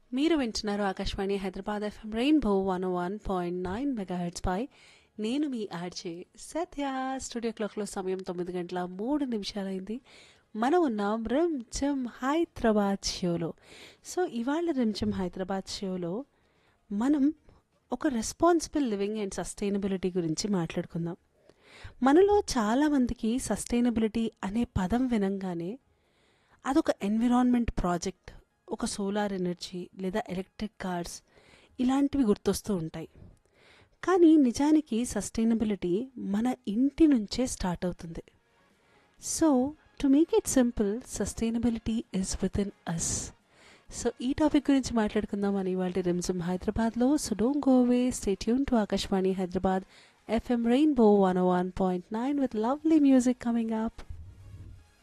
మీరు వింటున్నారు Akashvani Hyderabad FM rainbow one one point nine megahertz పై నేను మీ ఆర్జే సత్య స్టూడియో క్లాక్లో సమయం తొమ్మిది గంటల మూడు నిమిషాలైంది మనం ఉన్నాం రిమ్చమ్ హైదరాబాద్ షోలో సో ఇవాళ రిమ్చమ్ హైదరాబాద్ షోలో మనం ఒక రెస్పాన్సిబుల్ లివింగ్ అండ్ సస్టైనబిలిటీ గురించి మాట్లాడుకుందాం మనలో చాలామందికి సస్టైనబిలిటీ అనే పదం వినంగానే అదొక ఎన్విరాన్మెంట్ ప్రాజెక్ట్ ఒక సోలార్ ఎనర్జీ లేదా ఎలక్ట్రిక్ కార్స్ ఇలాంటివి గుర్తొస్తూ ఉంటాయి కానీ నిజానికి సస్టైనబిలిటీ మన ఇంటి నుంచే స్టార్ట్ అవుతుంది so to make it simple sustainability is within us so ఈ టాపిక్ గురించి మాట్లాడుకుందాం అని ఇవాళ రిమ్జిమ్ హైదరాబాద్లో so don't go away stay tune to Akashvani Hyderabad FM rainbow one one point nine with lovely music coming up